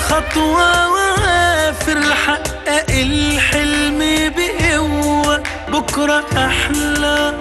خطوة وافر حقق الحلم بقوة بكرة أحلى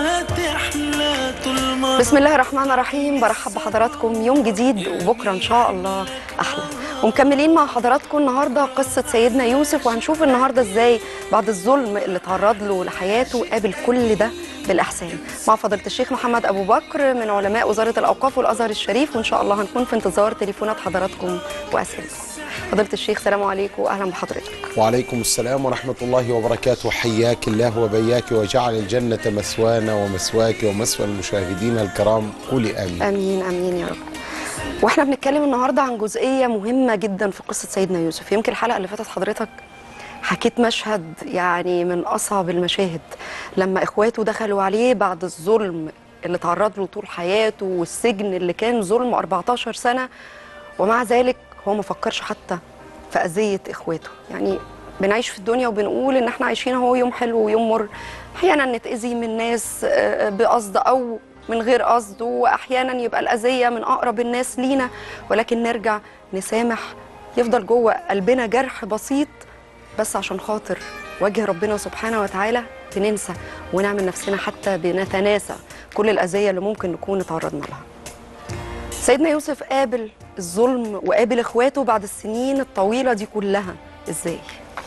هتحلى طول ما بسم الله الرحمن الرحيم برحب بحضراتكم يوم جديد وبكره ان شاء الله احلى ومكملين مع حضراتكم النهارده قصه سيدنا يوسف وهنشوف النهارده ازاي بعد الظلم اللي تعرض له لحياته قابل كل ده بالاحسان مع فضيله الشيخ محمد ابو بكر من علماء وزاره الاوقاف والازهر الشريف وان شاء الله هنكون في انتظار تليفونات حضراتكم واسئلتكم فضيله الشيخ سلام عليكم واهلا بحضرتك وعليكم السلام ورحمة الله وبركاته حياك الله وبياك وجعل الجنة مثوانا ومثواك ومثوى المشاهدين الكرام قولي آمين امين امين يا رب واحنا بنتكلم النهارده عن جزئيه مهمه جدا في قصه سيدنا يوسف يمكن الحلقه اللي فاتت حضرتك حكيت مشهد يعني من اصعب المشاهد لما اخواته دخلوا عليه بعد الظلم اللي تعرض له طول حياته والسجن اللي كان ظلم 14 سنه ومع ذلك هو ما فكرش حتى في اذيه اخواته يعني بنعيش في الدنيا وبنقول ان احنا عايشين هو يوم حلو ويوم مر احيانا نتاذي من ناس آه، بقصد او من غير قصد واحيانا يبقى الاذيه من اقرب الناس لينا ولكن نرجع نسامح يفضل جوه قلبنا جرح بسيط بس عشان خاطر وجه ربنا سبحانه وتعالى بننسى ونعمل نفسنا حتى بنتناسى كل الاذيه اللي ممكن نكون اتعرضنا لها سيدنا يوسف قابل الظلم وقابل اخواته بعد السنين الطويله دي كلها ازاي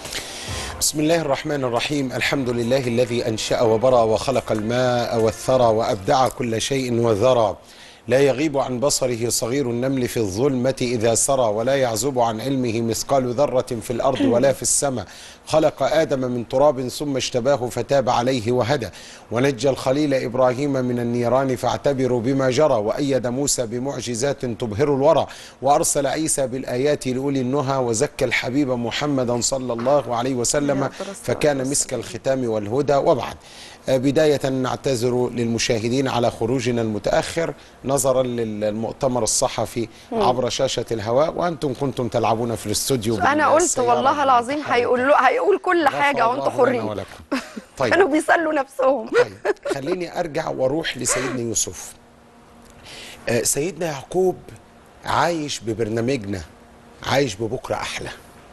بسم الله الرحمن الرحيم الحمد لله الذي أنشأ وبرى وخلق الماء والثرى وأبدع كل شيء وذرى لا يغيب عن بصره صغير النمل في الظلمة إذا سرى ولا يعزب عن علمه مثقال ذرة في الأرض ولا في السماء خلق آدم من تراب ثم اشتباه فتاب عليه وهدى ونجى الخليل إبراهيم من النيران فاعتبروا بما جرى وأيد موسى بمعجزات تبهر الورى وأرسل عيسى بالآيات لأولي النهى وزكى الحبيب محمدا صلى الله عليه وسلم يا رب فكان مسك الختام والهدى وبعد آه، بداية نعتذر للمشاهدين على خروجنا المتأخر نظرا للمؤتمر الصحفي عبر شاشة الهواء وأنتم كنتم تلعبون في الاستوديو انا قلت بالسيارة والله العظيم هيقول له هيقول كل غفر حاجه وانتم الله لنا حرين ولكم. طيب كانوا بيسلوا نفسهم طيب خليني ارجع واروح لسيدنا يوسف آه، سيدنا يعقوب عايش ببرنامجنا عايش ببكره احلى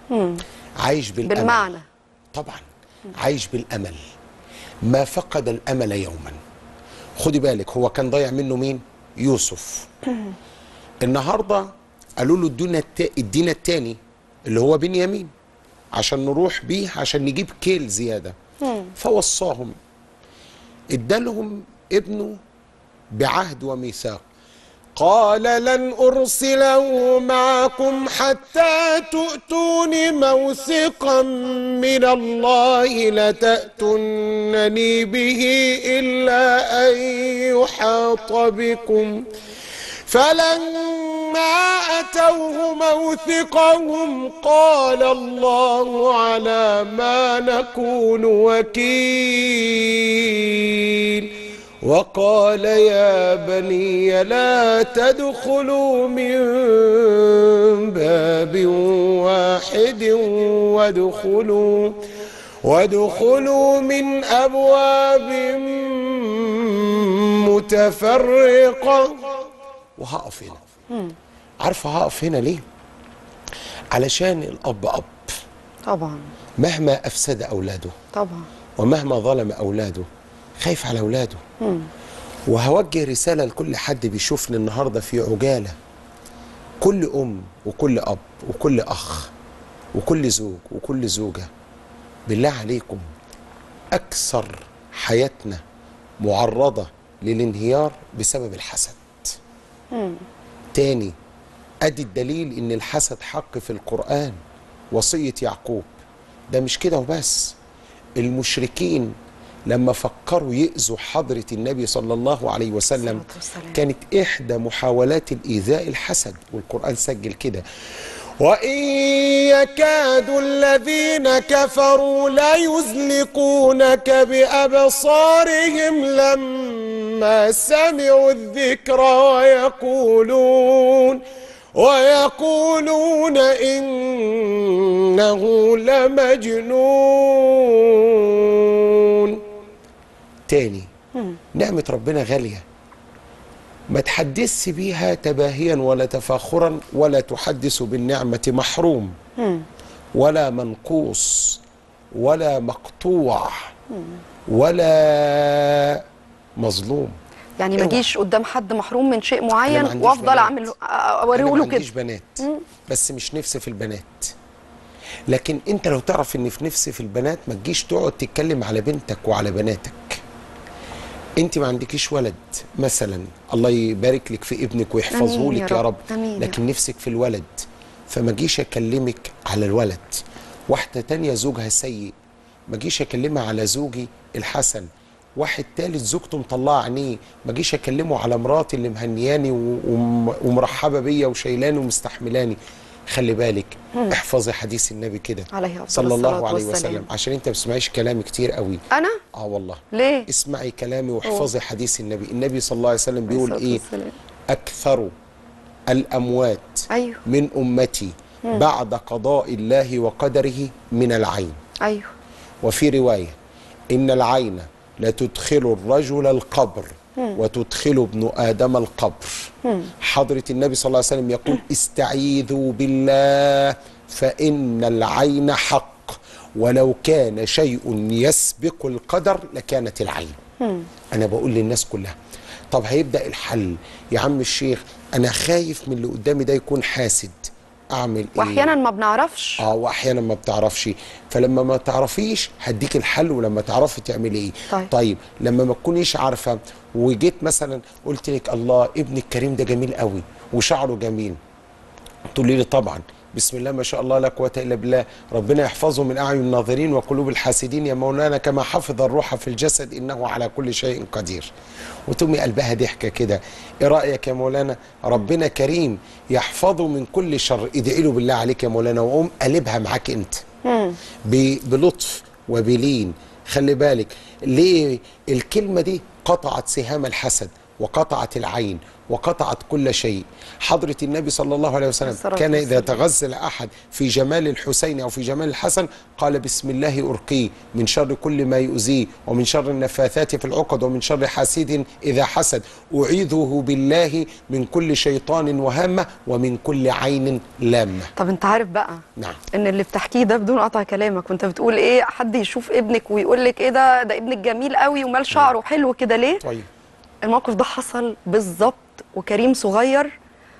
عايش بالامل بالمعنى طبعا عايش بالامل ما فقد الامل يوما خدي بالك هو كان ضايع منه مين يوسف النهارده قالوا له ادونا التا- ادينا التاني اللي هو بنيامين عشان نروح بيه عشان نجيب كيل زياده فوصاهم ادالهم ابنه بعهد وميثاق قال لن أرسله معكم حتى تؤتوني موثقا من الله لتأتونني به إلا أن يحاط بكم فلما أتوه موثقهم قال الله على ما نكون وكيل وقال يا بني لا تدخلوا من باب واحد وادخلوا وادخلوا من أبواب متفرقة وهقف هنا عارفة هقف هنا ليه؟ علشان الأب أب طبعا مهما أفسد أولاده طبعا ومهما ظلم أولاده خايف على أولاده وهوجه رسالة لكل حد بيشوفني النهاردة في عجالة كل أم وكل أب وكل أخ وكل زوج وكل زوجة بالله عليكم أكثر حياتنا معرضة للانهيار بسبب الحسد تاني ادي الدليل ان الحسد حق في القرآن وصية يعقوب ده مش كده وبس المشركين لما فكروا يأذوا حضرة النبي صلى الله عليه وسلم الصلاة والسلام. كانت إحدى محاولات الإيذاء الحسد والقرآن سجل كده وإن يكاد الذين كفروا ليزلقونك بأبصارهم لما سمعوا الذكر ويقولون ويقولون إنه لمجنون تاني نعمة ربنا غالية ما تحدثش بيها تباهيا ولا تفاخرا ولا تحدث بالنعمة محروم ولا منقوص ولا مقطوع ولا مظلوم يعني ما اوعى. اجيش قدام حد محروم من شيء أنا معين ما عنديش وافضل بنات. اعمل اوريه أنا ما له عنديش كده بنات بس مش نفسي في البنات لكن انت لو تعرف ان في نفسي في البنات ما تجيش تقعد تتكلم على بنتك وعلى بناتك انت ما عندكيش ولد مثلا الله يبارك لك في ابنك ويحفظه آمين يا لك يا رب. رب آمين يا لكن نفسك في الولد فما جيش اكلمك على الولد واحده تانية زوجها سيء ما جيش اكلمها على زوجي الحسن واحد تالت زوجته مطلعه عينيه ما جيش اكلمه على مراتي اللي مهنياني و- وم- ومرحبه بيا وشايلاني ومستحملاني خلي بالك احفظي حديث النبي كده عليه أفضل صلى الله الصلاة عليه والسلام. وسلم عشان انت ما بتسمعيش كلامي كتير قوي انا اه والله ليه اسمعي كلامي واحفظي حديث النبي النبي صلى الله عليه وسلم بيقول الصلاة ايه والسلام. اكثر الاموات ايوه من امتي بعد قضاء الله وقدره من العين ايوه وفي روايه ان العين لتدخل الرجل القبر وتدخل ابن ادم القبر حضره النبي صلى الله عليه وسلم يقول استعيذوا بالله فان العين حق ولو كان شيء يسبق القدر لكانت العين انا بقول للناس كلها طب هيبدا الحل يا عم الشيخ انا خايف من اللي قدامي ده يكون حاسد اعمل ايه واحيانا ما بنعرفش اه واحيانا ما بتعرفش فلما ما تعرفيش هديك الحل ولما تعرفي تعملي ايه طيب. طيب لما ما تكونيش عارفه وجيت مثلا قلت لك الله ابن الكريم ده جميل قوي وشعره جميل تقولي لي طبعا بسم الله ما شاء الله لا قوه الا بالله ربنا يحفظه من اعين الناظرين وقلوب الحاسدين يا مولانا كما حفظ الروح في الجسد انه على كل شيء قدير وتقومي قلبها ضحكه كده ايه رايك يا مولانا ربنا كريم يحفظه من كل شر ادعي له بالله عليك يا مولانا وقوم قلبها معاك انت ب- بلطف وبلين خلي بالك ليه الكلمة دي قطعت سهام الحسد وقطعت العين وقطعت كل شيء حضرة النبي صلى الله عليه وسلم الصلاة كان إذا والسلام. تغزل أحد في جمال الحسين أو في جمال الحسن قال بسم الله أرقيه من شر كل ما يؤذيه ومن شر النفاثات في العقد ومن شر حاسد إذا حسد أعيذه بالله من كل شيطان وهامة ومن كل عين لامة طب انت عارف بقى نعم ان اللي بتحكيه ده بدون قطع كلامك وانت بتقول ايه حد يشوف ابنك ويقول لك ايه ده ده ابنك جميل قوي ومال شعره حلو كده ليه طيب الموقف ده حصل بالظبط وكريم صغير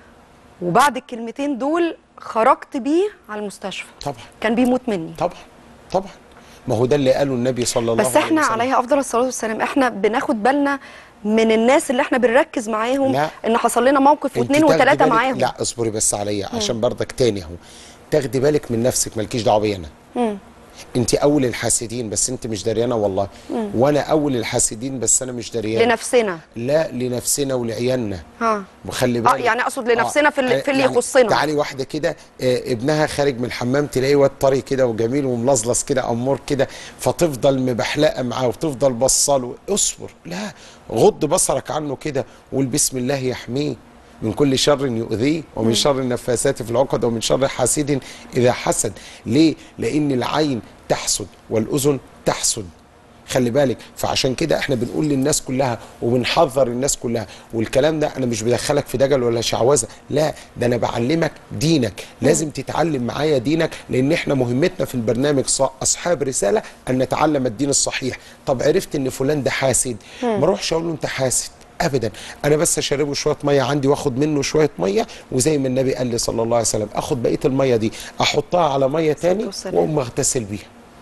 وبعد الكلمتين دول خرجت بيه على المستشفى طبعا كان بيموت مني طبعا طبعا ما هو ده اللي قاله النبي صلى الله بس عليه احنا وسلم عليها افضل الصلاه والسلام احنا بناخد بالنا من الناس اللي احنا بنركز معاهم لا. ان حصل لنا موقف انت واثنين تاخدي وثلاثه بالك- معاهم لا اصبري بس عليا عشان برضك تاني اهو تاخدي بالك من نفسك مالكيش دعوه بيا انا انت اول الحاسدين بس انت مش دريانه والله وانا اول الحاسدين بس انا مش دريانه لنفسنا لا لنفسنا ولعيالنا ها وخلي اه بالك يعني اقصد لنفسنا في اللي, في اللي يعني يخصنا تعالي واحده كده آه، ابنها خارج من الحمام تلاقيه واد طري كده وجميل وملظلظ كده امور كده فتفضل مبحلقه معاه وتفضل بصاله اصبر لا غض بصرك عنه كده وقول بسم الله يحميه من كل شر يؤذيه ومن شر النفاثات في العقد ومن شر حاسد اذا حسد ليه لان العين تحسد والاذن تحسد خلي بالك فعشان كده احنا بنقول للناس كلها وبنحذر الناس كلها والكلام ده انا مش بدخلك في دجل ولا شعوذه لا ده انا بعلمك دينك لازم تتعلم معايا دينك لان احنا مهمتنا في البرنامج ص- اصحاب رساله ان نتعلم الدين الصحيح طب عرفت ان فلان ده حاسد ما اروحش اقول له انت حاسد ابدا انا بس اشربه شويه ميه عندي واخد منه شويه ميه وزي ما النبي قال لي صلى الله عليه وسلم اخد بقيه الميه دي احطها على ميه تاني والسلام. واقوم اغتسل بيها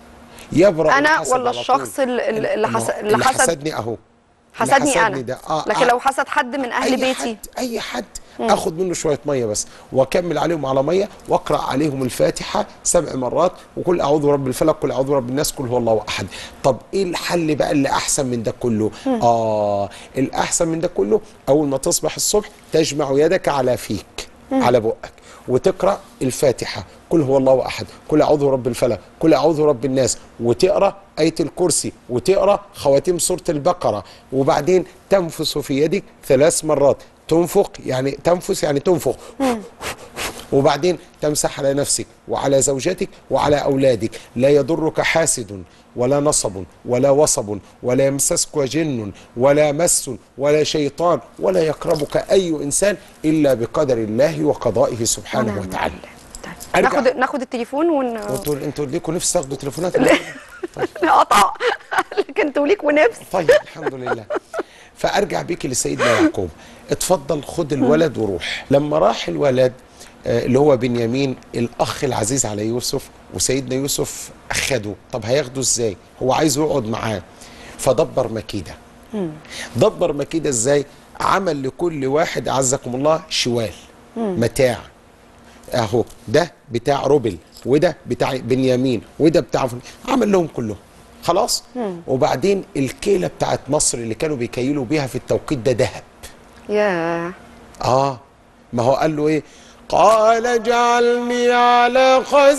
يبرأ انا الحسد ولا على الشخص طول. اللي, اللي, ما هو حس... اللي اللي حسد حسدني اهو اللي حسدني حسدني انا ده آه لكن آه لو حسد حد من اهل اي بيتي حد اي حد اخد منه شويه ميه بس واكمل عليهم على ميه واقرا عليهم الفاتحه سبع مرات وكل اعوذ برب الفلق كل اعوذ برب الناس كل هو الله احد طب ايه الحل بقى اللي احسن من ده كله اه الاحسن من ده كله اول ما تصبح الصبح تجمع يدك على فيك على بقك وتقرا الفاتحه كل هو الله احد كل اعوذ برب الفلق كل اعوذ برب الناس وتقرا ايه الكرسي وتقرا خواتيم سوره البقره وبعدين تنفس في يدك ثلاث مرات تنفق يعني تنفس يعني تنفخ وبعدين تمسح على نفسك وعلى زوجتك وعلى أولادك لا يضرك حاسد ولا نصب ولا وصب ولا يمسسك جن ولا مس ولا شيطان ولا يقربك أي إنسان إلا بقدر الله وقضائه سبحانه ونعم وتعالى بالله. طيب. أرجع. ناخد ناخد التليفون ون انتوا انتوا ليكوا نفس تاخدوا تليفونات قطع لكن انتوا ليك ونفس طيب الحمد لله فارجع بيك لسيدنا يعقوب اتفضل خد الولد وروح لما راح الولد آه، اللي هو بنيامين الاخ العزيز على يوسف وسيدنا يوسف اخده طب هياخده ازاي هو عايز يقعد معاه فدبر مكيده دبر مكيده ازاي عمل لكل واحد اعزكم الله شوال متاع اهو ده بتاع روبل وده بتاع بنيامين وده بتاع فل- عمل لهم كلهم خلاص وبعدين الكيله بتاعت مصر اللي كانوا بيكيلوا بيها في التوقيت ده ذهب يا اه ما هو قال له ايه قال اجعلني على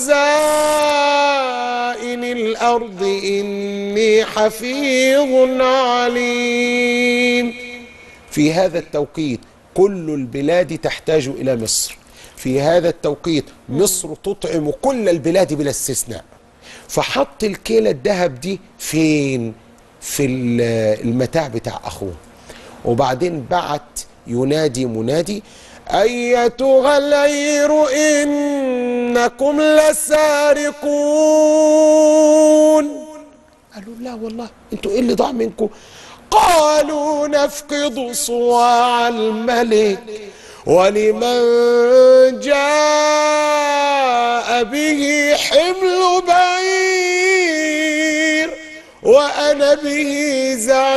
خزائن الارض اني حفيظ عليم في هذا التوقيت كل البلاد تحتاج الى مصر في هذا التوقيت مصر تطعم كل البلاد بلا استثناء فحط الكيلة الذهب دي فين في ال- المتاع بتاع اخوه وبعدين بعت ينادي منادي ايتها العير انكم لسارقون قالوا لا والله انتوا ايه اللي ضاع منكم قالوا نفقد صواع الملك ولمن جاء به حمل بعير وانا به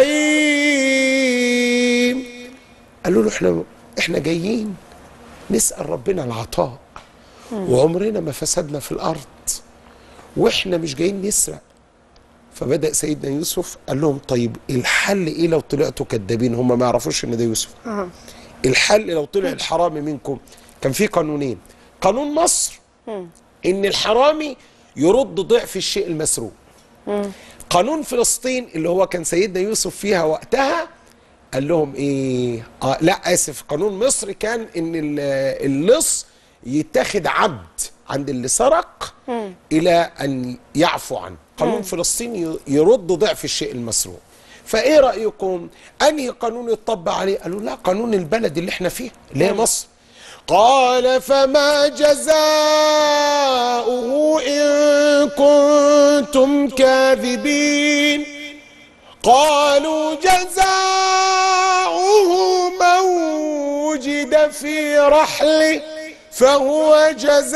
زعيم قالوا له احنا احنا جايين نسال ربنا العطاء وعمرنا ما فسدنا في الارض واحنا مش جايين نسرق فبدا سيدنا يوسف قال لهم طيب الحل ايه لو طلعتوا كدابين هم ما يعرفوش ان ده يوسف الحل لو طلع الحرامي منكم كان في قانونين قانون مصر ان الحرامي يرد ضعف الشيء المسروق قانون فلسطين اللي هو كان سيدنا يوسف فيها وقتها قال لهم ايه آه لا اسف قانون مصر كان ان ال- اللص يتاخد عبد عند اللي سرق الى ان يعفو عنه قانون فلسطين ي- يرد ضعف الشيء المسروق فايه رايكم انهي قانون يطبق عليه قالوا لا قانون البلد اللي احنا فيه اللي هي مصر قال فما جزاؤه ان كنتم كاذبين قالوا جزاؤه من وجد في رحله فهو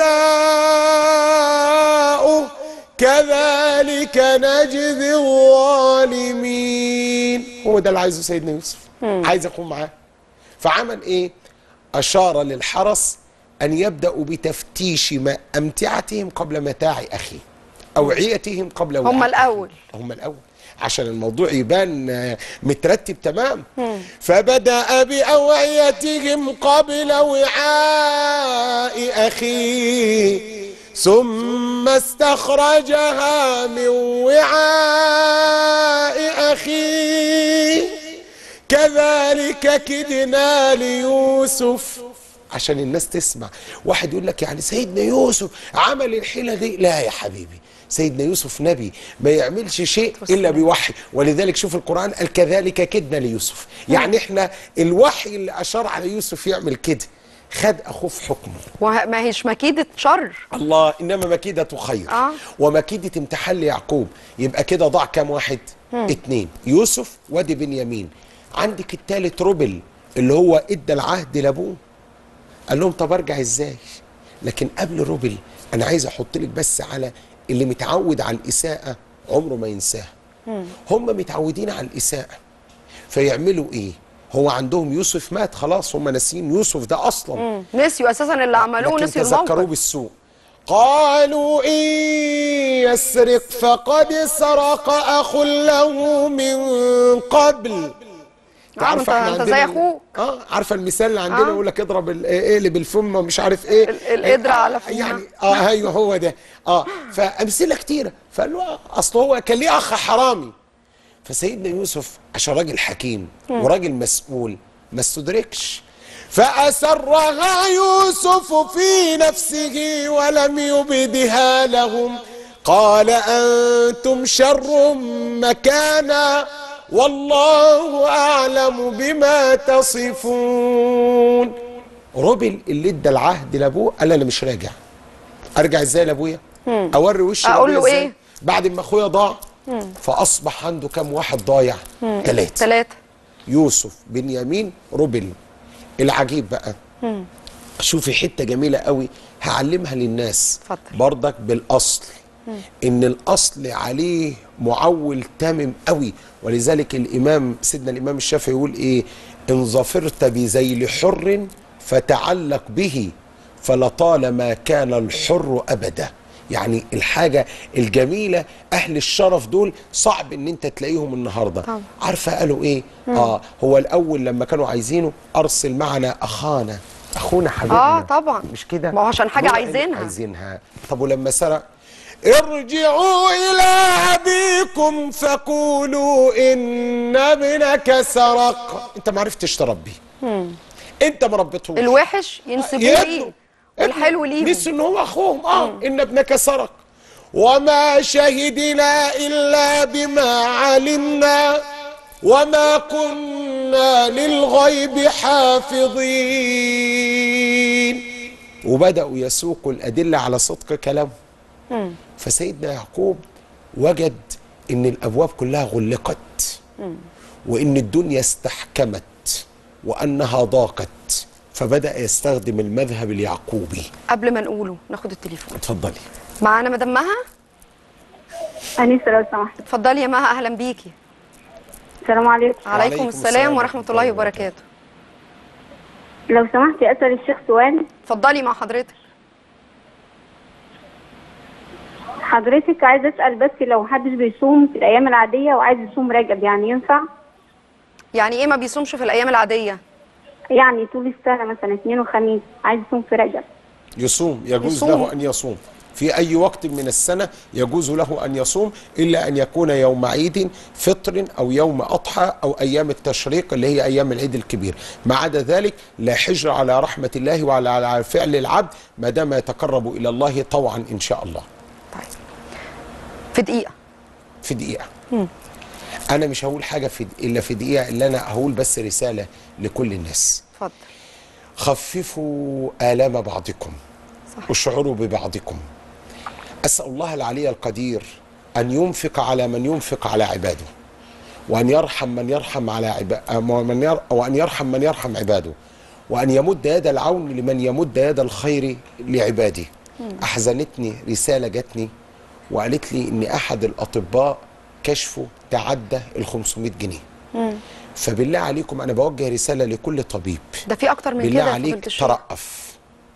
جزاؤه كذلك نجزي الظالمين هو ده اللي عايزه سيدنا يوسف عايز يكون معاه فعمل ايه اشار للحرس ان يبداوا بتفتيش ما امتعتهم قبل متاع اخيه اوعيتهم قبل هم وعاء الاول هم الاول عشان الموضوع يبان آه، مترتب تمام فبدا باوعيتهم قبل وعاء اخيه ثم استخرجها من وعاء اخيه كذلك كدنا ليوسف عشان الناس تسمع واحد يقول لك يعني سيدنا يوسف عمل الحيلة دي لا يا حبيبي سيدنا يوسف نبي ما يعملش شيء إلا بوحي ولذلك شوف القرآن قال كذلك كدنا ليوسف يعني احنا الوحي اللي أشار على يوسف يعمل كده خد أخوه في حكمه وما هيش مكيدة شر الله انما مكيدة خير آه. ومكيدة امتحان ليعقوب يبقى كده ضاع كام واحد اتنين يوسف وادي بنيامين عندك التالت ربل اللي هو ادى العهد لابوه قال لهم طب ارجع ازاي لكن قبل روبل انا عايز احط لك بس على اللي متعود على الاساءه عمره ما ينساها هم متعودين على الاساءه فيعملوا ايه هو عندهم يوسف مات خلاص هم ناسيين يوسف ده اصلا مم. نسيوا اساسا اللي عملوه لكن نسيوا تذكروه الموقف بالسوء قالوا إن يسرق فقد سرق أخ له من قبل آه، عارفة أنت- إحنا أنت عندنا زي ال- أخوك. اه عارفه المثال اللي عندنا آه. يقول لك اضرب ال- اقلب الفم مش عارف ايه ال- القدرة على فمها. يعني اه ايوه هو ده اه فامثله كتيره فقال له آه، اصل هو كان ليه اخ حرامي فسيدنا يوسف عشان راجل حكيم وراجل مسؤول ما استدركش فأسرها يوسف في نفسه ولم يبدها لهم قال أنتم شر مكانا والله أعلم بما تصفون روبل اللي ادى العهد لابوه قال انا مش راجع ارجع ازاي لابويا اوري وشي أقول لأبويا له إزاي؟ إيه؟ بعد ما اخويا ضاع فاصبح عنده كم واحد ضايع ثلاثه ثلاثة يوسف بنيامين روبل العجيب بقى شوفي حته جميله قوي هعلمها للناس اتفضل. برضك بالاصل ان الاصل عليه معول تامم قوي ولذلك الامام سيدنا الامام الشافعي يقول ايه ان ظفرت بذيل حر فتعلق به فلطالما كان الحر ابدا يعني الحاجه الجميله اهل الشرف دول صعب ان انت تلاقيهم النهارده طبعا. عارفه قالوا ايه اه هو الاول لما كانوا عايزينه ارسل معنا اخانا اخونا حبيبنا آه، طبعا. مش كده ما هو عشان حاجة دول عايزينها. عايزينها طب ولما سرق ارجعوا الى ابيكم فقولوا ان ابنك سرق انت ما عرفتش تربي انت ما ربيتهوش الوحش ينسبوه يا ليه ابنه والحلو ليهم نسي ان هو اخوهم اه ان ابنك سرق وما شهدنا الا بما علمنا وما كنا للغيب حافظين وبداوا يسوقوا الادله على صدق كلامه فسيدنا يعقوب وجد ان الابواب كلها غلقت وان الدنيا استحكمت وانها ضاقت فبدا يستخدم المذهب اليعقوبي قبل ما نقوله ناخد التليفون اتفضلي معانا مدام مها أنيسة لو سمحت اتفضلي يا مها اهلا بيكي السلام عليكم عليكم وعليكم السلام السلام ورحمه ورحمة الله الله وبركاته لو سمحت أسأل الشيخ سؤال اتفضلي مع حضرتك حضرتك عايزة أسأل بس لو محدش بيصوم في الأيام العادية وعايز يصوم رجب يعني ينفع؟ يعني ايه ما بيصومش في الايام العاديه يعني طول السنة مثلا اثنين وخميس عايز يصوم في رجب يصوم يجوز يصوم. له ان يصوم في اي وقت من السنه يجوز له ان يصوم الا ان يكون يوم عيد فطر او يوم اضحى او ايام التشريق اللي هي ايام العيد الكبير ما عدا ذلك لا حجر على رحمه الله وعلى على فعل العبد ما دام يتقرب الى الله طوعا ان شاء الله طيب في دقيقه في دقيقه انا مش هقول حاجه في الا في دقيقه الا انا هقول بس رساله لكل الناس اتفضل خففوا آلام بعضكم صح. واشعروا ببعضكم أسأل الله العلي القدير أن ينفق على من ينفق على عباده وأن يرحم من يرحم على عباده ومن ير... وأن يرحم من يرحم عباده وأن يمد يد العون لمن يمد يد الخير لعباده أحزنتني رسالة جاتني وقالت لي إن أحد الأطباء كشفه تعدى ال 500 جنيه فبالله عليكم أنا بوجه رسالة لكل طبيب ده في اكتر من بالله كده يا عليك فضيلة الشيخ. ترقف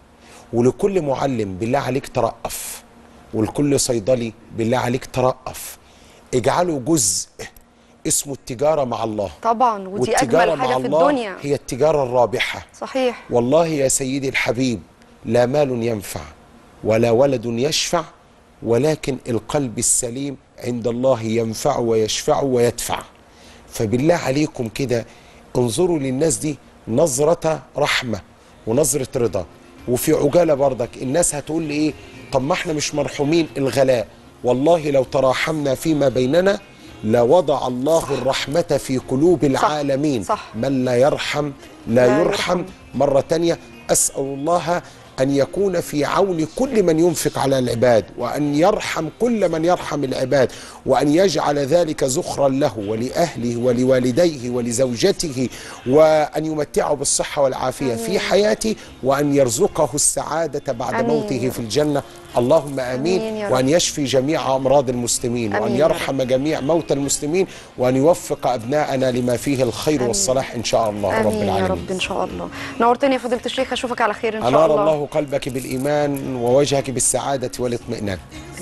ولكل معلم بالله عليك ترقف ولكل صيدلي بالله عليك ترقف اجعلوا جزء اسمه التجارة مع الله طبعا ودي والتجارة اجمل حاجه مع في الله الدنيا هي التجارة الرابحة صحيح والله يا سيدي الحبيب لا مال ينفع ولا ولد يشفع ولكن القلب السليم عند الله ينفع ويشفع ويدفع فبالله عليكم كده انظروا للناس دي نظرة رحمة ونظرة رضا وفي عجالة برضك الناس هتقول لي ايه طب ما احنا مش مرحومين الغلاء والله لو تراحمنا فيما بيننا لوضع الله الرحمة في قلوب العالمين صح. من لا يرحم لا, لا يرحم يرحم. مرة تانية أسأل الله أن يكون في عون كل من ينفق على العباد وأن يرحم كل من يرحم العباد وأن يجعل ذلك زخرا له ولأهله ولوالديه ولزوجته وأن يمتعه بالصحة والعافية في حياته وأن يرزقه السعادة بعد آمين موته يا في الجنة اللهم آمين, آمين يا رب. وأن يشفي جميع أمراض المسلمين وأن آمين يا رب. يرحم جميع موتى المسلمين وأن يوفق أبناءنا لما فيه الخير والصلاح إن شاء الله رب امين يا العالمين رب ان شاء الله نورتني يا فضيله الشيخ اشوفك على خير ان شاء أنار الله, الله قلبك بالإيمان ووجهك بالسعادة والاطمئنان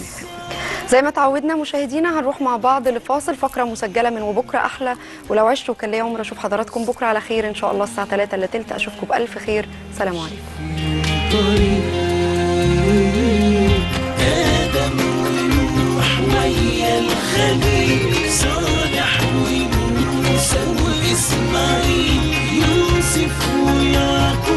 زي ما تعودنا مشاهدينا هنروح مع بعض لفاصل فقره مسجله من وبكره احلى ولو عشت وكان ليا عمر اشوف حضراتكم بكره على خير ان شاء الله الساعه 3 الا تلت اشوفكم بالف خير سلام عليكم آدم ونوح ويا الخليل صالح وموسى وإسماعيل يوسف ويعقوب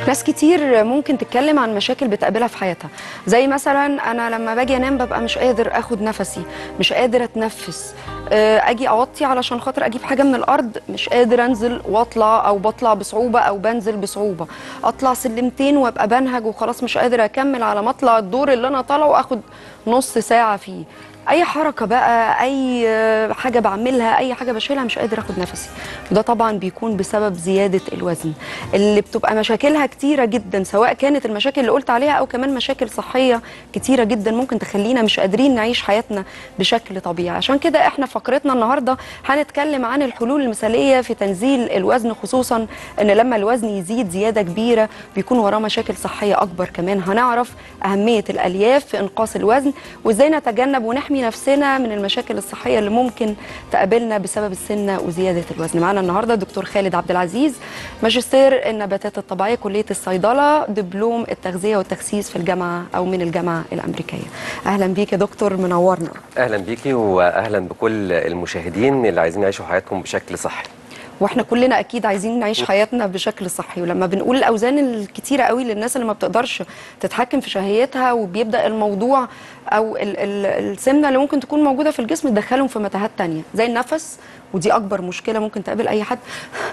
ناس كتير ممكن تتكلم عن مشاكل بتقابلها في حياتها زي مثلا انا لما باجي انام ببقى مش قادر اخد نفسي مش قادر اتنفس آه، اجي اوطي علشان خاطر اجيب حاجه من الارض مش قادر انزل واطلع او بطلع بصعوبه او بنزل بصعوبه اطلع سلمتين وابقى بنهج وخلاص مش قادر اكمل على ما اطلع الدور اللي انا طالعه واخد نص ساعه فيه اي حركه بقى اي آه، حاجه بعملها اي حاجه بشيلها مش قادر اخد نفسي وده طبعا بيكون بسبب زياده الوزن اللي بتبقى مشاكلها كتيره جدا سواء كانت المشاكل اللي قلت عليها او كمان مشاكل صحيه كتيره جدا ممكن تخلينا مش قادرين نعيش حياتنا بشكل طبيعي عشان كده احنا في فقرتنا النهارده هنتكلم عن الحلول المثاليه في تنزيل الوزن خصوصا ان لما الوزن يزيد زياده كبيره بيكون وراه مشاكل صحيه اكبر كمان هنعرف اهميه الالياف في انقاص الوزن وازاي نتجنب ونحمي نفسنا من المشاكل الصحيه اللي ممكن تقابلنا بسبب السمنه وزياده الوزن معانا النهارده دكتور خالد عبد العزيز ماجستير النباتات الطبيعيه كليه الصيدله دبلوم التغذيه والتخسيس في الجامعه او من الجامعه الامريكيه اهلا بيك يا دكتور منورنا اهلا بيكي واهلا بكل المشاهدين اللي عايزين يعيشوا حياتهم بشكل صحي واحنا كلنا اكيد عايزين نعيش حياتنا بشكل صحي ولما بنقول الاوزان الكتيره قوي للناس اللي ما بتقدرش تتحكم في شهيتها وبيبدا الموضوع او ال ال السمنه اللي ممكن تكون موجوده في الجسم تدخلهم في متاهات تانية زي النفس ودي اكبر مشكله ممكن تقابل اي حد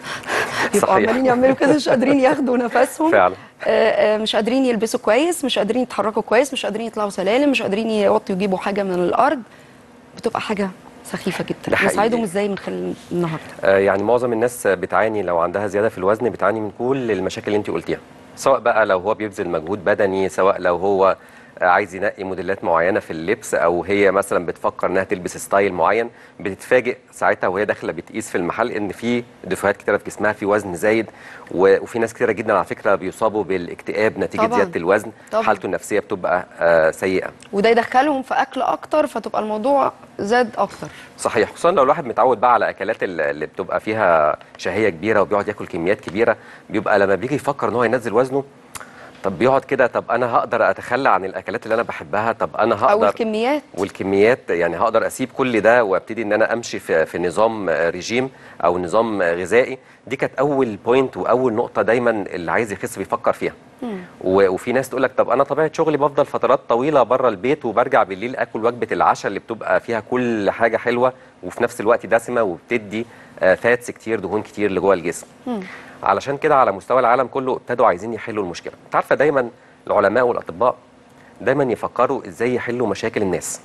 يبقوا صحيح. عمالين يعملوا كده مش قادرين ياخدوا نفسهم فعلا. آه، آه، مش قادرين يلبسوا كويس مش قادرين يتحركوا كويس مش قادرين يطلعوا سلالم مش قادرين يوطوا يجيبوا حاجه من الارض بتبقى حاجه سخيفه ده جدا حقيقي. نساعدهم ازاي من خلال النهارده آه، يعني معظم الناس بتعاني لو عندها زياده في الوزن بتعاني من كل المشاكل اللي انت قلتيها سواء بقى لو هو بيبذل مجهود بدني سواء لو هو آه، عايز ينقي موديلات معينه في اللبس او هي مثلا بتفكر انها تلبس ستايل معين بتتفاجئ ساعتها وهي داخله بتقيس في المحل ان في دفوهات كتيره في جسمها في وزن زايد و- وفي ناس كتيره جدا على فكره بيصابوا بالاكتئاب نتيجه طبعاً. زياده الوزن طبعاً. حالته النفسيه بتبقى آه، سيئه وده يدخلهم في اكل اكتر فتبقى الموضوع زاد اكتر صحيح خصوصا لو الواحد متعود بقى على اكلات ال- اللي بتبقى فيها شهيه كبيره وبيقعد ياكل كميات كبيره بيبقى لما بيجي يفكر ان هو ينزل وزنه طب بيقعد كده طب انا هقدر اتخلى عن الاكلات اللي انا بحبها طب انا او هقدر الكميات والكميات يعني هقدر اسيب كل ده وابتدي ان انا امشي في في نظام آه، ريجيم او نظام آه، غذائي دي كانت اول بوينت واول نقطه دايما اللي عايز يخس بيفكر فيها و- وفي ناس تقول لك طب انا طبيعه شغلي بفضل فترات طويله بره البيت وبرجع بالليل اكل وجبه العشاء اللي بتبقى فيها كل حاجه حلوه وفي نفس الوقت دسمه وبتدي فاتس كتير دهون كتير لجوه الجسم علشان كده على مستوى العالم كله ابتدوا عايزين يحلوا المشكله انت عارفه دايما العلماء والاطباء دايما يفكروا ازاي يحلوا مشاكل الناس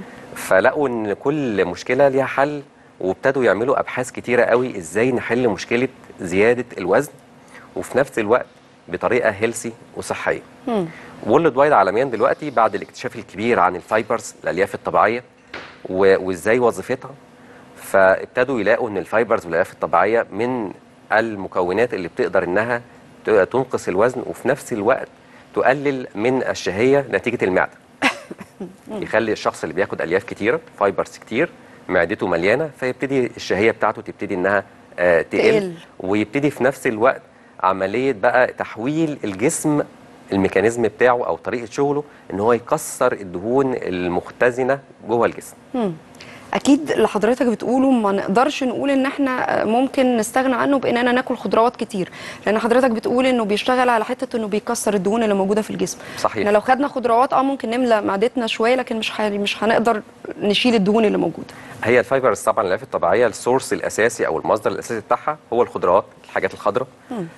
فلقوا ان كل مشكله ليها حل وابتدوا يعملوا ابحاث كتيره قوي ازاي نحل مشكله زياده الوزن وفي نفس الوقت بطريقه هيلسي وصحيه وورلد وايد عالميا دلوقتي بعد الاكتشاف الكبير عن الفايبرز الالياف الطبيعيه و- وازاي وظيفتها فابتدوا يلاقوا ان الفايبرز والالياف الطبيعيه من المكونات اللي بتقدر انها ت- تنقص الوزن وفي نفس الوقت تقلل من الشهيه نتيجه المعده يخلي الشخص اللي بياخد الياف كتير فايبرز كتير معدته مليانه فيبتدي الشهيه بتاعته تبتدي انها آه تقل, تقل. ويبتدي في نفس الوقت عمليه بقى تحويل الجسم الميكانيزم بتاعه او طريقه شغله ان هو يكسر الدهون المختزنه جوه الجسم اكيد اللي حضرتك بتقوله ما نقدرش نقول ان احنا ممكن نستغنى عنه باننا ناكل خضروات كتير لان حضرتك بتقول انه بيشتغل على حته انه بيكسر الدهون اللي موجوده في الجسم صحيح. احنا لو خدنا خضروات اه ممكن نملى معدتنا شويه لكن مش ح- مش هنقدر نشيل الدهون اللي موجوده هي الفايبرز طبعا الالياف الطبيعيه السورس الاساسي او المصدر الاساسي بتاعها هو الخضروات الحاجات الخضراء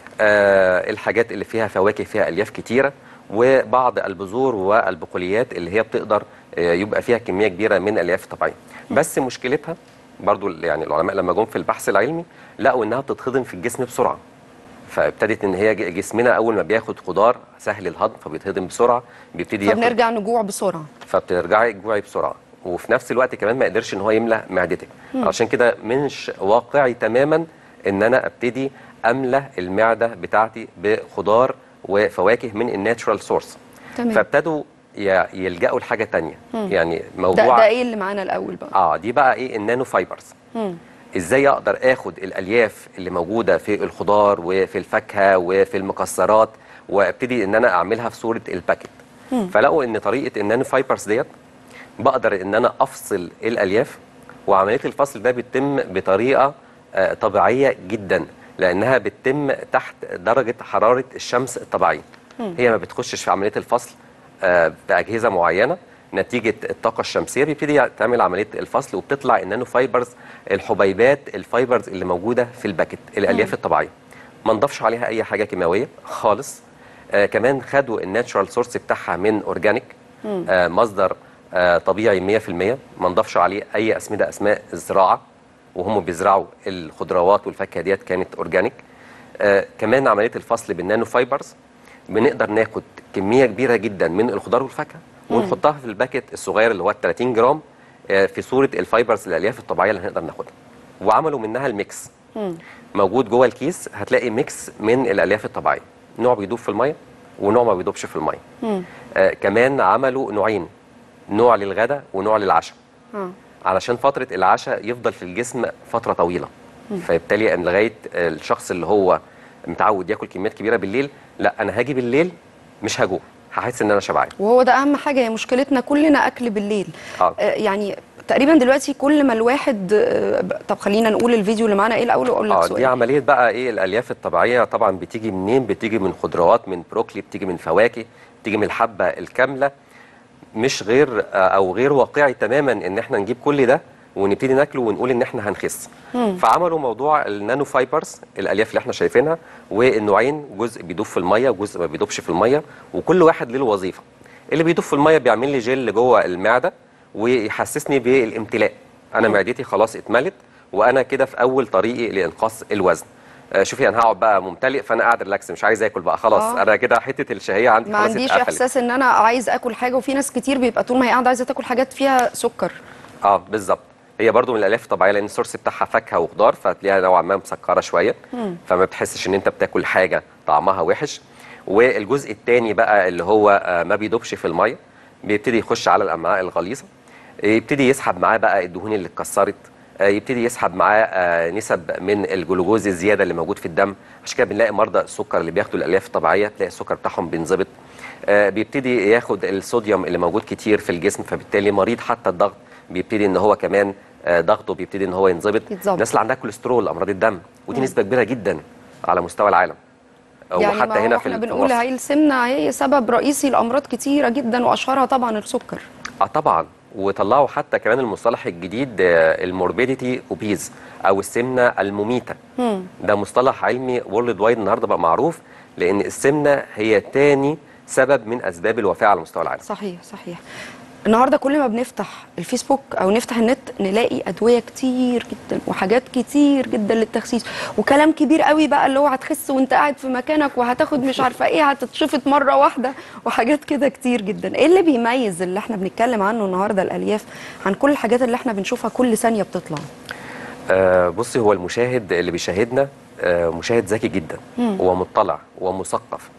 آه الحاجات اللي فيها فواكه فيها الياف كتيره وبعض البذور والبقوليات اللي هي بتقدر آه يبقى فيها كميه كبيره من الالياف الطبيعيه بس مشكلتها برضو يعني العلماء لما جم في البحث العلمي لقوا انها بتتهضم في الجسم بسرعه فابتدت ان هي ج- جسمنا اول ما بياخد خضار سهل الهضم فبيتهضم بسرعه بيبتدي ياخد فبنرجع نجوع بسرعه فبترجعي تجوعي بسرعه وفي نفس الوقت كمان ما قدرش ان هو يملى معدتك عشان كده مش واقعي تماما ان انا ابتدي املى المعده بتاعتي بخضار وفواكه من الناتشورال سورس تمام. فابتدوا ي- يلجأوا لحاجه تانية يعني ده, موضوع ده ايه اللي معانا الاول بقى اه دي بقى ايه النانو فايبرز ازاي اقدر اخد الالياف اللي موجوده في الخضار وفي الفاكهه وفي المكسرات وابتدي ان انا اعملها في صوره الباكت فلقوا ان طريقه النانو فايبرز ديت بقدر ان انا افصل الالياف وعمليه الفصل ده بيتم بطريقه آه، طبيعيه جدا لانها بتتم تحت درجه حراره الشمس الطبيعيه هي ما بتخشش في عمليه الفصل آه، باجهزه معينه نتيجه الطاقه الشمسيه بيبتدي تعمل عمليه الفصل وبتطلع النانو فايبرز الحبيبات الفايبرز اللي موجوده في الباكت الالياف الطبيعيه ما نضافش عليها اي حاجه كيماويه خالص آه كمان خدوا الناتشورال سورس بتاعها من اورجانيك آه مصدر آه طبيعي 100% ما نضافش عليه اي اسمده اسماء الزراعه وهم بيزرعوا الخضروات والفاكهه ديت كانت اورجانيك آه كمان عمليه الفصل بالنانو فايبرز بنقدر ناخد كميه كبيره جدا من الخضار والفاكهه ونحطها في الباكت الصغير اللي هو 30 جرام آه في صوره الفايبرز الالياف الطبيعيه اللي هنقدر ناخدها وعملوا منها الميكس موجود جوه الكيس هتلاقي ميكس من الالياف الطبيعيه نوع بيدوب في الميه ونوع ما بيدوبش في الميه آه كمان عملوا نوعين نوع للغدا ونوع للعشاء آه. علشان فتره العشاء يفضل في الجسم فتره طويله فبالتالي ان لغايه الشخص اللي هو متعود ياكل كميات كبيره بالليل لا انا هاجي بالليل مش هجوع هحس ان انا شبعان وهو ده اهم حاجه هي مشكلتنا كلنا اكل بالليل آه. آه، يعني تقريبا دلوقتي كل ما الواحد آه، ب- طب خلينا نقول الفيديو اللي معانا ايه الاول واقول لك اه دي سؤال عمليه بقى ايه الالياف الطبيعيه طبعا بتيجي منين بتيجي من خضروات من بروكلي بتيجي من فواكه بتيجي من الحبه الكامله مش غير آه، او غير واقعي تماما ان احنا نجيب كل ده ونبتدي ناكله ونقول ان احنا هنخس فعملوا موضوع النانو فايبرز الالياف اللي احنا شايفينها والنوعين جزء بيدوب في الميه وجزء ما بيدوبش في الميه وكل واحد له الوظيفه اللي بيدوب في الميه بيعمل لي جل جوه المعده ويحسسني بالامتلاء انا معدتي خلاص اتملت وانا كده في اول طريقي لانقاص الوزن آه، شوفي انا هقعد بقى ممتلئ فانا قاعد ريلاكس مش عايز اكل بقى خلاص آه. انا كده حته الشهيه عندي ما خلاص عنديش اتقفلت. احساس ان انا عايز اكل حاجه وفي ناس كتير بيبقى طول ما هي قاعده عايزه تاكل حاجات فيها سكر اه بالظبط هي برضو من الالياف الطبيعيه لان السورس بتاعها فاكهه وخضار فتلاقيها نوعا ما مسكره شويه فما بتحسش ان انت بتاكل حاجه طعمها وحش والجزء الثاني بقى اللي هو آه، ما بيدوبش في الميه بيبتدي يخش على الامعاء الغليظه يبتدي يسحب معاه بقى الدهون اللي اتكسرت آه، يبتدي يسحب معاه آه، نسب من الجلوكوز الزياده اللي موجود في الدم عشان كده بنلاقي مرضى السكر اللي بياخدوا الالياف الطبيعيه تلاقي السكر بتاعهم بينظبط آه، بيبتدي ياخد الصوديوم اللي موجود كتير في الجسم فبالتالي مريض حتى الضغط بيبتدي ان هو كمان آه، ضغطه بيبتدي ان هو ينظبط يتظبط. الناس اللي عندها كوليسترول امراض الدم ودي نسبه كبيره جدا على مستوى العالم يعني وحتى ما هو هنا في احنا ال- بنقول مصر. هي السمنه هي سبب رئيسي لامراض كتيره جدا واشهرها طبعا السكر اه طبعا وطلعوا حتى كمان المصطلح الجديد الموربيديتي اوبيز او السمنه المميته ده مصطلح علمي وورلد وايد النهارده بقى معروف لان السمنه هي تاني سبب من اسباب الوفاه على مستوى العالم صحيح صحيح النهارده كل ما بنفتح الفيسبوك او نفتح النت نلاقي ادويه كتير جدا وحاجات كتير جدا للتخسيس وكلام كبير قوي بقى اللي هو هتخس وانت قاعد في مكانك وهتاخد مش عارفه ايه هتتشفط مره واحده وحاجات كده كتير جدا ايه اللي بيميز اللي احنا بنتكلم عنه النهارده الالياف عن كل الحاجات اللي احنا بنشوفها كل ثانيه بتطلع آه بصي هو المشاهد اللي بيشاهدنا آه مشاهد ذكي جدا ومطلع ومثقف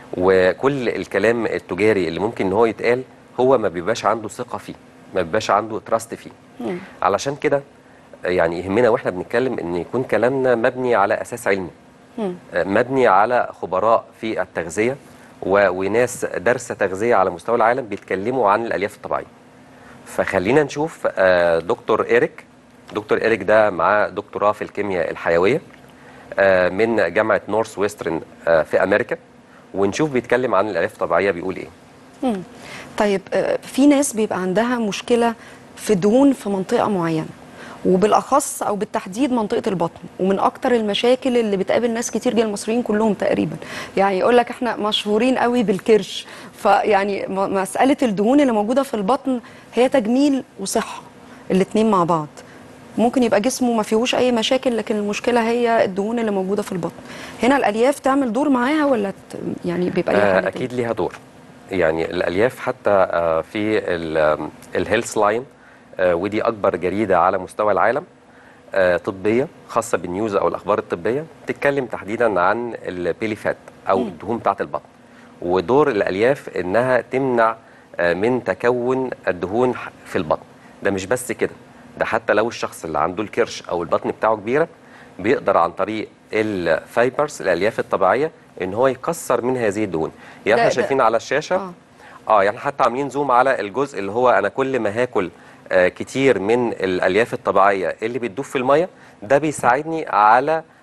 وكل الكلام التجاري اللي ممكن ان هو يتقال هو ما بيبقاش عنده ثقه فيه ما بيبقاش عنده تراست فيه علشان كده آه، يعني يهمنا واحنا بنتكلم ان يكون كلامنا مبني على اساس علمي آه، مبني على خبراء في التغذيه و- وناس دارسه تغذيه على مستوى العالم بيتكلموا عن الالياف الطبيعيه فخلينا نشوف آه، دكتور إيريك دكتور إيريك ده معاه دكتوراه في الكيمياء الحيوية آه، من جامعة نورث ويسترن آه، في أمريكا ونشوف بيتكلم عن الألياف الطبيعية بيقول إيه مم. طيب آه، في ناس بيبقى عندها مشكله في دهون في منطقه معينه وبالاخص او بالتحديد منطقه البطن ومن اكتر المشاكل اللي بتقابل ناس كتير جدا المصريين كلهم تقريبا يعني يقول لك احنا مشهورين قوي بالكرش فيعني م- مساله الدهون اللي موجوده في البطن هي تجميل وصحه الاتنين مع بعض ممكن يبقى جسمه ما فيهوش اي مشاكل لكن المشكله هي الدهون اللي موجوده في البطن هنا الالياف تعمل دور معاها ولا ت- يعني بيبقى ليها آه، حل تاني؟ أكيد ليها دور يعني الألياف حتى آه، في الهيلث لاين ودي أكبر جريدة على مستوى العالم آه، طبية خاصة بالنيوز أو الأخبار الطبية بتتكلم تحديدا عن البيلي فات أو الدهون بتاعة البطن ودور الألياف إنها تمنع آه، من تكون الدهون ح- في البطن ده مش بس كده ده حتى لو الشخص اللي عنده الكرش أو البطن بتاعه كبيرة بيقدر عن طريق الفايبرز الألياف الطبيعية إن هو يكسر من هذه الدهون يعني ده- احنا ده- شايفين على الشاشة آه. اه يعني حتى عاملين زوم على الجزء اللي هو انا كل ما هاكل آه كتير من الالياف الطبيعيه اللي بتدوب في الميه ده بيساعدني على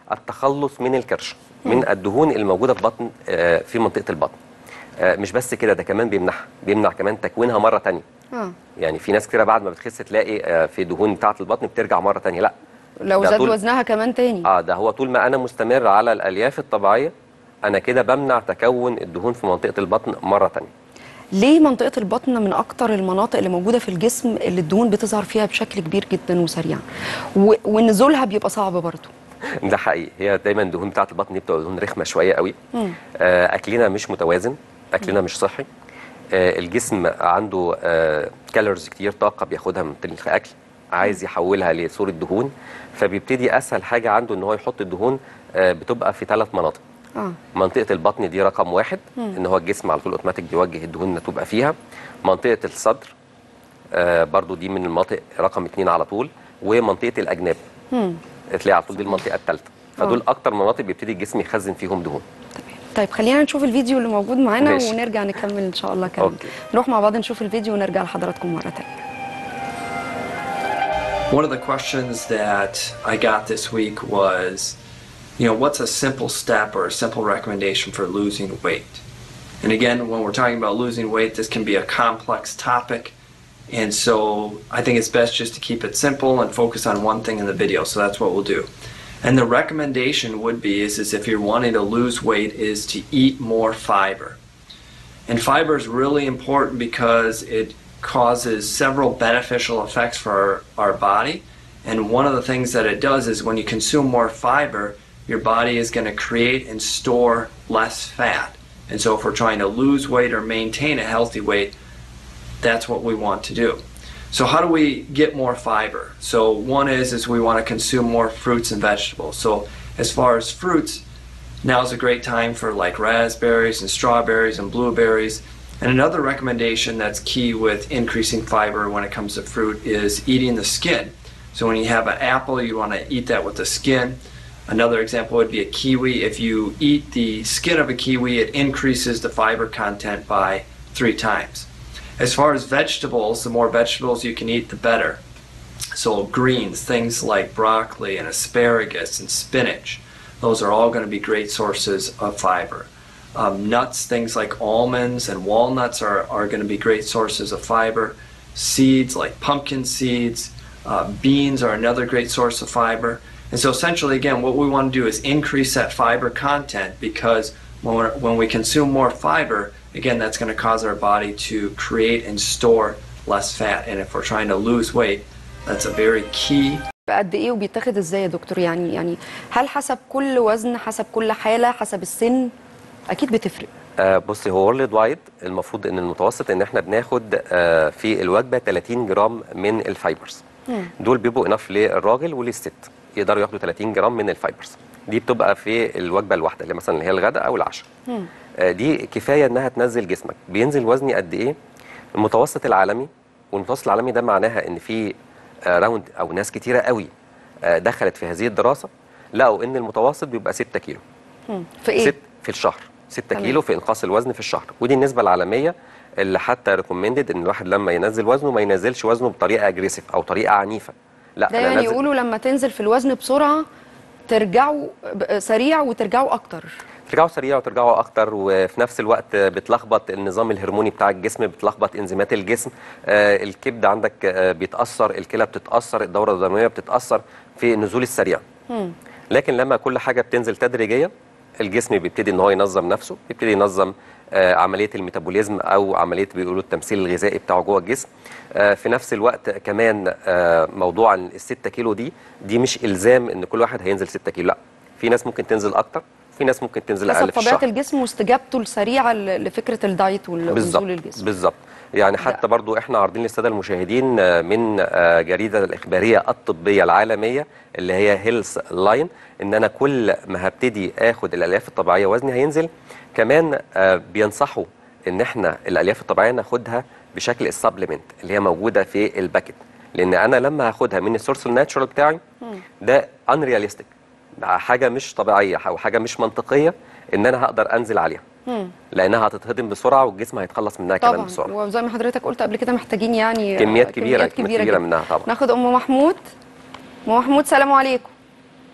التخلص من الكرش من الدهون الموجوده في بطن آه، في منطقه البطن آه، مش بس كده ده كمان بيمنعها بيمنع كمان تكوينها مره تانية اه يعني في ناس كتيره بعد ما بتخس تلاقي آه، في دهون بتاعه البطن بترجع مره تانية لا لو ده زاد طول- وزنها كمان تاني اه ده هو طول ما انا مستمر على الالياف الطبيعيه انا كده بمنع تكون الدهون في منطقه البطن مره تانية ليه منطقة البطن من أكتر المناطق اللي موجودة في الجسم اللي الدهون بتظهر فيها بشكل كبير جدا وسريع و... ونزولها بيبقى صعب برضه ده حقيقي هي دايما الدهون بتاعه البطن دي بتبقى دهون رخمه شويه قوي مم. آه اكلنا مش متوازن اكلنا مش صحي آه الجسم عنده آه كالوريز كتير طاقه بياخدها من الاكل عايز يحولها لصوره دهون فبيبتدي اسهل حاجه عنده ان هو يحط الدهون آه بتبقى في ثلاث مناطق اه منطقة البطن دي رقم واحد ان هو الجسم على طول اوتوماتيك بيوجه الدهون اللي تبقى فيها منطقة الصدر آه برضو دي من المناطق رقم اتنين على طول ومنطقة الأجناب مم. تلاقي على طول دي المنطقة الثالثة فدول أكتر مناطق بيبتدي الجسم يخزن فيهم دهون طيب خلينا نشوف الفيديو اللي موجود معانا ماشي. ونرجع نكمل إن شاء الله كلام أوكي. نروح مع بعض نشوف الفيديو ونرجع لحضراتكم مرة تانية One of the questions that I got this week was, you know, what's a simple step or a simple recommendation for losing weight? And again, when we're talking about losing weight, this can be a complex topic. And so I think it's best just to keep it simple and focus on one thing in the video. So that's what we'll do. And the recommendation would be is, is if you're wanting to lose weight is to eat more fiber. And fiber is really important because it causes several beneficial effects for our, our body. And one of the things that it does is when you consume more fiber, your body is going to create and store less fat. And so if we're trying to lose weight or maintain a healthy weight, that's what we want to do. So how do we get more fiber? So one is is we want to consume more fruits and vegetables. So as far as fruits, now is a great time for like raspberries and strawberries and blueberries. And another recommendation that's key with increasing fiber when it comes to fruit is eating the skin. So when you have an apple, you want to eat that with the skin. Another example would be a kiwi. If you eat the skin of a kiwi, it increases the fiber content by three times. As far as vegetables, the more vegetables you can eat, the better. So greens, things like broccoli and asparagus and spinach, those are all going to be great sources of fiber. Um, nuts, things like almonds and walnuts are, are going to be great sources of fiber. Seeds like pumpkin seeds, uh, beans are another great source of fiber. And so essentially, again, what we want to do is increase that fiber content because when, we're, when we consume more fiber, again, that's going to cause our body to create and store less fat. And if we're trying to lose weight, that's a very key قد ايه وبيتاخد ازاي يا دكتور يعني يعني هل حسب كل وزن حسب كل حالة حسب السن اكيد بتفرق آه بصي هو وورلد وايد المفروض ان المتوسط ان احنا بناخد آه في الوجبه 30 جرام من الفايبرز دول بيبقوا انف للراجل وللست يقدروا ياخدوا 30 جرام من الفايبرز دي بتبقى في الوجبه الواحده اللي مثلا اللي هي الغداء او العشاء آه دي كفايه انها تنزل جسمك بينزل وزني قد ايه المتوسط العالمي والمتوسط العالمي ده معناها ان في آه راوند او ناس كتيره قوي آه دخلت في هذه الدراسه لقوا ان المتوسط بيبقى 6 كيلو في ايه ست في الشهر 6 تمام. كيلو في انقاص الوزن في الشهر ودي النسبه العالميه اللي حتى ريكومندد ان الواحد لما ينزل وزنه ما ينزلش وزنه بطريقه اجريسيف او طريقه عنيفه لا دايما أنزل- يقولوا لما تنزل في الوزن بسرعة ترجعوا ب- سريع وترجعوا اكتر ترجعوا سريع وترجعوا اكتر وفي نفس الوقت بتلخبط النظام الهرموني بتاع الجسم بتلخبط انزيمات الجسم آه الكبد عندك آه بيتاثر الكلى بتتاثر الدوره الدمويه بتتاثر في النزول السريع لكن لما كل حاجه بتنزل تدريجيا الجسم بيبتدي ان هو ينظم نفسه بيبتدي ينظم آه عمليه الميتابوليزم او عمليه بيقولوا التمثيل الغذائي بتاعه جوه الجسم آه في نفس الوقت كمان آه موضوع الستة كيلو دي دي مش الزام ان كل واحد هينزل 6 كيلو لا في ناس ممكن تنزل اكتر في ناس ممكن تنزل حسب اقل في طبيعة الشهر الجسم واستجابته السريعة ل- لفكرة الدايت وال- بالظبط ونزول الجسم بالظبط يعني حتى برضو احنا عارضين للساده المشاهدين آه، من آه، جريده الاخباريه الطبيه العالميه اللي هي هيلث لاين ان انا كل ما هبتدي اخد الالياف الطبيعيه وزني هينزل كمان آه، بينصحوا ان احنا الالياف الطبيعيه ناخدها بشكل السبلمنت اللي هي موجوده في الباكت لان انا لما هاخدها من السورس الناتشورال بتاعي ده انرياليستيك حاجه مش طبيعيه او حاجه مش منطقيه ان انا هقدر انزل عليها لانها هتتهضم بسرعه والجسم هيتخلص منها كمان طبعا بسرعه وزي ما حضرتك قلت قبل كده محتاجين يعني كميات آه، كبيرة- كميات كبيرة جداً. منها طبعا. ناخد ام محمود ام محمود سلام عليكم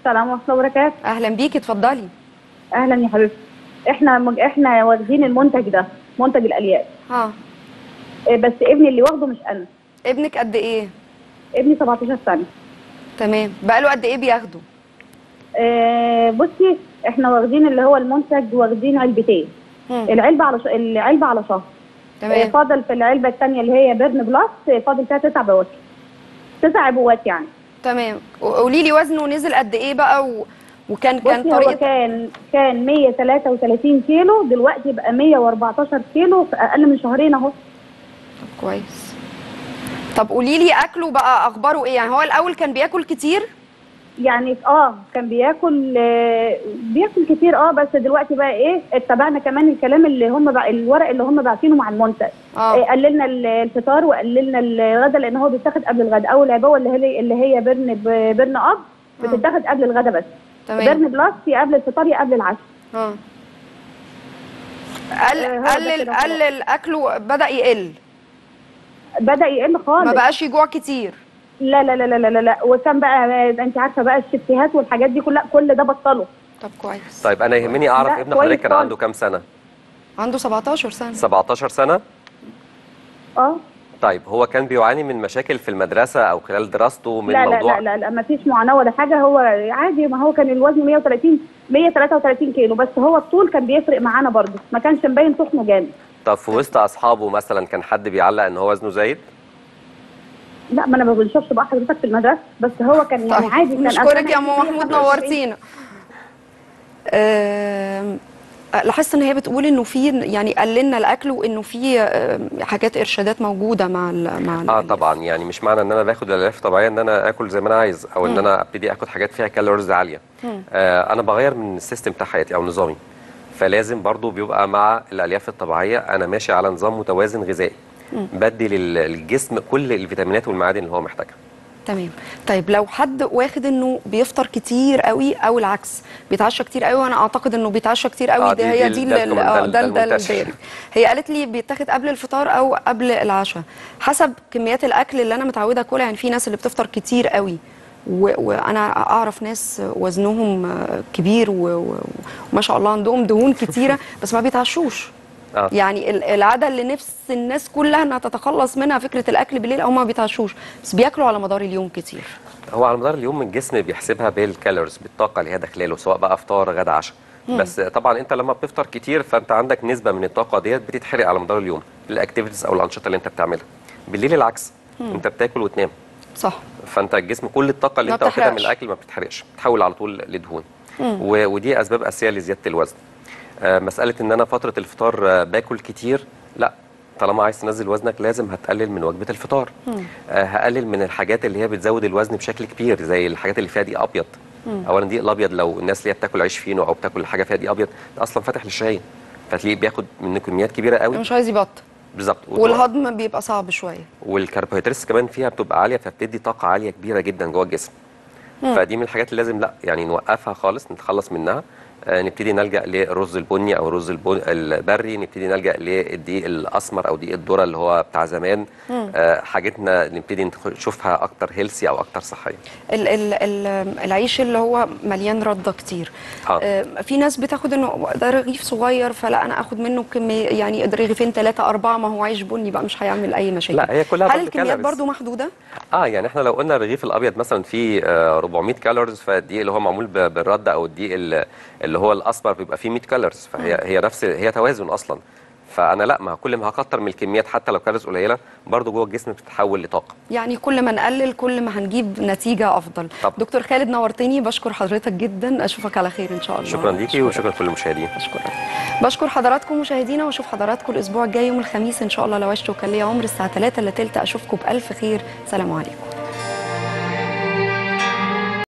السلام ورحمه الله وبركاته اهلا بيكي اتفضلي اهلا يا حبيبتي احنا مج... احنا واخدين المنتج ده منتج الالياف ها إيه، بس ابني اللي واخده مش انا ابنك قد ايه ابني 17 سنه تمام بقاله قد ايه بياخده آه، بصي احنا واخدين اللي هو المنتج واخدين علبتين مم. العلبه على ش... العلبه على شهر آه، تمام فاضل في العلبه الثانيه اللي هي بيرن بلس آه، فاضل فيها تسع بواكي تسع عبوات يعني تمام قولي لي وزنه نزل قد ايه بقى و... وكان كان بصي هو طريقه كان كان 133 كيلو دلوقتي بقى 114 كيلو في اقل من شهرين اهو كويس طب قولي لي اكله بقى اخباره ايه يعني هو الاول كان بياكل كتير يعني اه كان بياكل آه، بياكل كتير اه بس دلوقتي بقى ايه اتبعنا كمان الكلام اللي هم بقى الورق اللي هم باعتينه مع المنتج اه آه، قللنا ال- الفطار وقللنا الغدا لان هو بيتاخد قبل الغدا اول عبوه اللي هي اللي هي بيرن ب- بيرن اب بتتاخد قبل الغدا بس تمام بيرن بلس يا قبل الفطار يا قبل العشاء اه قل آه، هو ده قلل كده خلاص. قلل اكله بدا يقل بدا يقل خالص ما بقاش يجوع كتير لا لا لا لا لا لا وكان بقى انت عارفه بقى الشفتيهات والحاجات دي كلها كل ده بطله طب كويس طيب انا يهمني اعرف لا، ابن كويس حضرتك كان خالص. عنده كام سنه عنده 17 سنه 17 سنه اه طيب هو كان بيعاني من مشاكل في المدرسه او خلال دراسته من لا لا موضوع لا لا لا ما فيش معاناه ولا حاجه هو عادي ما هو كان الوزن 130 133 كيلو بس هو الطول كان بيفرق معانا برضه ما كانش مبين تخنه جامد طب في وسط اصحابه مثلا كان حد بيعلق ان هو وزنه زايد لا ما انا ما بنشوفش بقى حضرتك في المدرسه بس هو كان يعني طيب عادي كان نشكرك يا ام أصلاً محمود 125. نورتينا آم، لاحظت ان هي بتقول انه في يعني قللنا الاكل وانه في آم، حاجات ارشادات موجوده مع ال مع اه ال- طبعا يعني مش معنى ان انا باخد الالياف الطبيعيه ان انا اكل زي ما انا عايز او ان انا ابتدي اخد حاجات فيها كالوريز عاليه آه انا بغير من السيستم بتاع حياتي او نظامي فلازم برضو بيبقى مع الالياف الطبيعيه انا ماشي على نظام متوازن غذائي بدي لل- للجسم كل الفيتامينات والمعادن اللي هو محتاجها تمام طيب لو حد واخد انه بيفطر كتير قوي او العكس بيتعشى كتير قوي وانا اعتقد انه بيتعشى كتير قوي آه، ده دي- هي دي دي ال- ده ال- الكومن- آه، ده ال- ده ده ده المنتشر. الدارج هي قالت لي بيتاخد قبل الفطار او قبل العشاء حسب كميات الاكل اللي انا متعوده اكلها يعني في ناس اللي بتفطر كتير قوي و- وانا اعرف ناس وزنهم آه، كبير و- و- وما شاء الله عندهم دهون كتيره بس ما بيتعشوش آه. يعني ال- العاده اللي نفس الناس كلها انها تتخلص منها فكره الاكل بالليل او ما بيتعشوش بس بياكلوا على مدار اليوم كتير هو على مدار اليوم الجسم بيحسبها بالكالوريز بالطاقه اللي هي داخلاله سواء بقى فطار غدا عشاء بس طبعا انت لما بتفطر كتير فانت عندك نسبه من الطاقه ديت بتتحرق على مدار اليوم الاكتيفيتيز او الانشطه اللي انت بتعملها بالليل العكس انت بتاكل وتنام صح فانت الجسم كل الطاقه اللي ما انت واخدها من بتحرقش. الاكل ما بتتحرقش بتتحول على طول لدهون و- ودي اسباب اساسيه لزياده الوزن آه، مساله ان انا فتره الفطار آه، باكل كتير لا طالما عايز تنزل وزنك لازم هتقلل من وجبه الفطار آه، هقلل من الحاجات اللي هي بتزود الوزن بشكل كبير زي الحاجات اللي فيها دقيق ابيض اولا دقيق الابيض لو الناس اللي هي بتاكل عيش فينو او بتاكل حاجه فيها دقيق ابيض ده اصلا فاتح للشهيه فتلاقيه بياخد منه كميات كبيره قوي مش عايز يبطل بالظبط والهضم بيبقى صعب شويه والكربوهيدرات كمان فيها بتبقى عاليه فبتدي طاقه عاليه كبيره جدا جوه الجسم فدي من الحاجات اللي لازم لا يعني نوقفها خالص نتخلص منها آه، نبتدي نلجا للرز البني او الرز البن- البري نبتدي نلجا للدقيق الاسمر او دقيق الذره اللي هو بتاع زمان آه، حاجتنا نبتدي ندخل- نشوفها اكتر هيلسي او اكتر صحيه ال ال ال العيش اللي هو مليان رده كتير آه. آه، في ناس بتاخد انه ده رغيف صغير فلا انا اخد منه كميه يعني رغيفين ثلاثه اربعه ما هو عيش بني بقى مش هيعمل اي مشاكل لا، هي كلها هل برضه الكميات calories. برضو محدوده اه يعني احنا لو قلنا الرغيف الابيض مثلا فيه آه، 400 كالوريز فالدقيق اللي هو معمول ب- بالرده او الدقيق ال- اللي هو الاسمر بيبقى فيه 100 كالوريز فهي هي نفس هي توازن اصلا فانا لا ما كل ما هكتر من الكميات حتى لو كالوريز قليله برضو جوه الجسم بتتحول لطاقه يعني كل ما نقلل كل ما هنجيب نتيجه افضل طبعا. دكتور خالد نورتني بشكر حضرتك جدا اشوفك على خير ان شاء الله شكرا ليكي وشكرا لكل المشاهدين بشكرك بشكر حضراتكم مشاهدينا واشوف حضراتكم الاسبوع الجاي يوم الخميس ان شاء الله لو عشتوا كان ليا عمر الساعه 3 الا تلت اشوفكم بالف خير سلام عليكم